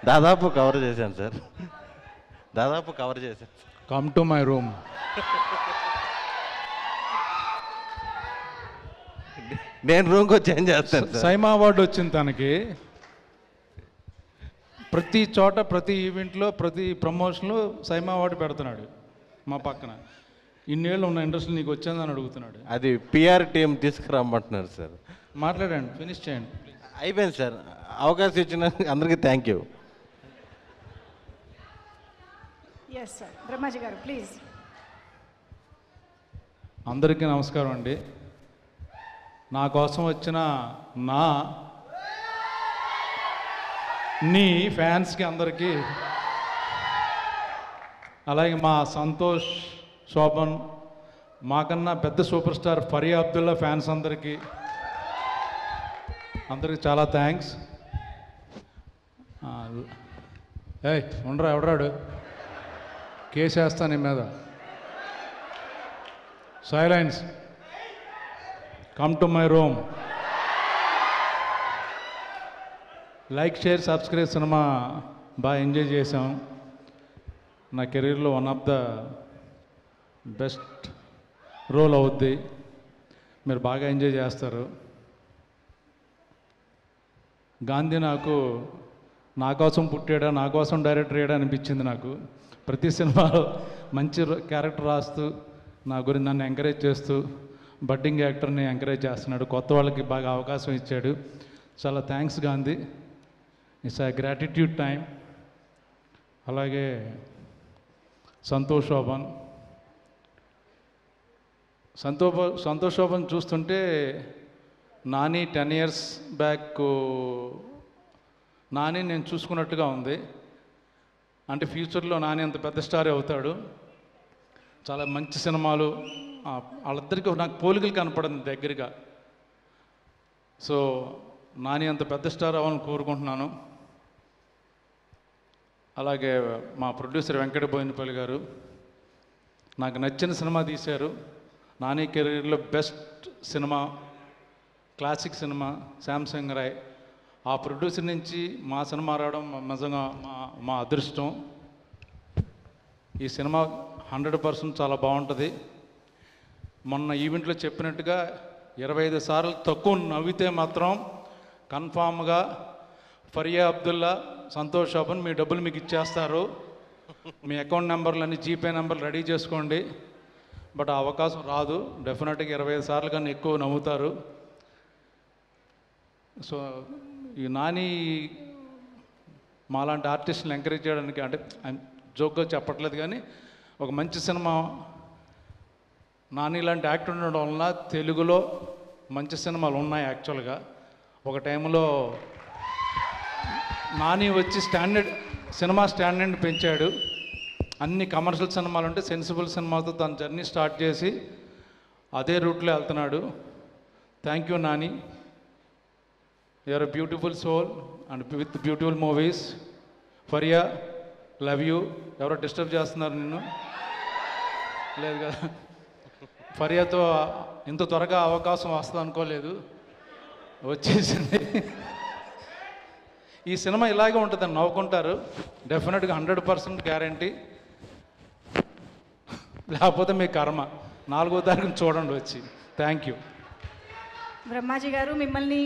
దాదాపు కవర్ చేశాను సార్ దాదాపు కవర్ చేశాను కమ్ టు మై రూమ్ నేను రూమ్కి వచ్చి ఏం చేస్తాను సార్ సైమా అవార్డు వచ్చింది తనకి ప్రతి చోట ప్రతి ఈవెంట్లో ప్రతి ప్రమోషన్లో సైమా అవార్డు పెడుతున్నాడు మా పక్కన ఇన్నేళ్ళు ఉన్న ఇండస్ట్రీ నీకు వచ్చిందని అడుగుతున్నాడు అది పిఆర్ టీం తీసుకురమ్మంటున్నారు సార్ మాట్లాడండి ఫినిష్ చేయండి అయిపోయింది సార్ అవకాశం ఇచ్చిన అందరికీ thank you yes sir Brahmaji గారు ప్లీజ్ అందరికీ నమస్కారం అండి నా కోసం వచ్చిన నా నీ ఫ్యాన్స్కి అందరికీ అలాగే మా సంతోష్ శోభన్ మాకన్నా పెద్ద super star Faria Abdullah fans అందరికీ అందరికీ చాలా థ్యాంక్స్ ఏయ్ ఉండరా ఎవడరాడు కేసు వేస్తా నీ మీద silence come to my room like share subscribe cinema బాగా ఎంజాయ్ చేసాం నా కెరీర్లో one of the best role అవుద్ది మీరు బాగా ఎంజాయ్ చేస్తారు గాంధీ నాకు నా కోసం పుట్టాడా నా కోసం డైరెక్టర్ అయ్యాడా అనిపించింది నాకు ప్రతి సినిమాలో మంచి క్యారెక్టర్ రాస్తూ నా గురించి నన్ను ఎంకరేజ్ చేస్తూ బడ్డింగ్ యాక్టర్ని ఎంకరేజ్ చేస్తున్నాడు కొత్త వాళ్ళకి బాగా అవకాశం ఇచ్చాడు చాలా thanks Gandhi it's a gratitude time అలాగే సంతోష్ శోభన్ సంతో సంతోష్ శోభన్ చూస్తుంటే Nani ten years back Nani నేను చూసుకున్నట్టుగా ఉంది అంటే ఫ్యూచర్లో నాని అంత పెద్ద స్టార్ అవుతాడు చాలా మంచి సినిమాలు ఆ, వాళ్ళిద్దరికీ నాకు పోలికలు కనపడింది దగ్గరగా సో నాని అంత పెద్ద స్టార్ అవ్వాలని కోరుకుంటున్నాను అలాగే మా ప్రొడ్యూసర్ వెంకట బోయినపల్లి గారు నాకు నచ్చిన సినిమా తీశారు నాని కెరీర్లో బెస్ట్ సినిమా క్లాసిక్ సినిమా శాంసంగ్ రాయ్ ఆ ప్రొడ్యూసర్ నుంచి మా సినిమా రావడం నిజంగా మా మా అదృష్టం ఈ సినిమా హండ్రెడ్ పర్సెంట్ చాలా బాగుంటుంది మొన్న ఈవెంట్లో చెప్పినట్టుగా ఇరవై ఐదు సార్లు తక్కువ నవ్వితే మాత్రం కన్ఫామ్గా ఫరియా అబ్దుల్లా సంతోష్ శోభన్ మీ డబ్బులు మీకు ఇచ్చేస్తారు మీ అకౌంట్ నెంబర్లన్నీ జీపే నెంబర్లు రెడీ చేసుకోండి బట్ ఆ అవకాశం రాదు డెఫినెట్గా ఇరవై ఐదు సార్లు కన్నా ఎక్కువ నవ్వుతారు సో ఈ నాని మాలాంటి ఆర్టిస్ట్ని ఎంకరేజ్ చేయడానికి అంటే జోక్గా చెప్పట్లేదు కానీ ఒక మంచి సినిమా నాని లాంటి యాక్టర్ ఉండడం వలన తెలుగులో మంచి సినిమాలు ఉన్నాయి యాక్చువల్గా ఒక టైంలో నాని వచ్చి స్టాండర్డ్ సినిమా స్టాండర్డ్ పెంచాడు అన్ని కమర్షియల్ సినిమాలు ఉంటే సెన్సిబుల్ సినిమాతో తన జర్నీ స్టార్ట్ చేసి అదే రూట్లో వెళ్తున్నాడు thank you Nani you're a beautiful soul and with beautiful movies Faria love you ఎవరో డిస్టర్బ్ చేస్తున్నారు నిన్ను లేదు కదా ఫరియాతో ఇంత త్వరగా అవకాశం వస్తుంది అనుకోలేదు వచ్చేసింది ఈ సినిమా ఇలాగే ఉంటుందని నవ్వుకుంటారు డెఫినెట్గా హండ్రెడ్ పర్సెంట్ గ్యారంటీ లేకపోతే మీ కర్మ నాలుగో తారీఖున చూడండి వచ్చి థ్యాంక్ యూ బ్రహ్మాజీ గారు మిమ్మల్ని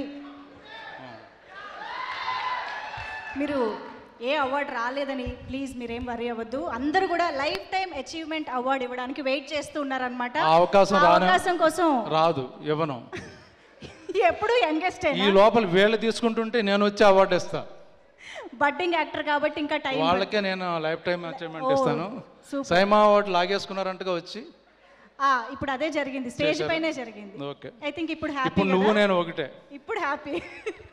మీరు ఏ అవార్డు రాలేదని ప్లీజ్ మీరేం వరి అవ్వద్దు అందరూ కూడా లైఫ్ టైం అచీవ్మెంట్ అవార్డు ఇవ్వడానికి వెయిట్ చేస్తూ ఉన్నారనమాట ఆ అవకాశం ఆ రానే- అవకాశం కోసం రాదు ఇవ్వను ఎప్పుడు యంగెస్ట్ ఈ లోపల వీళ్ళు తీసుకుంటుంటే నేను వచ్చి అవార్డు ఇస్తా బడ్డింగ్ యాక్టర్ కాబట్టి ఇంకా టైం వాళ్ళకే నేను లైఫ్ టైం అచీవ్మెంట్ ఓ, ఇస్తాను సూపర్. సైమా అవార్డు లాగేసుకున్నారంటగా వచ్చి ఇప్పుడు అదే జరిగింది స్టేజ్ చేశారు. పైనే జరిగింది ఓకే ఐ థింక్ ఇప్పుడు హ్యాపీ ఇప్పుడు నువ్వు నేను ఒకటే ఇప్పుడు హ్యాపీ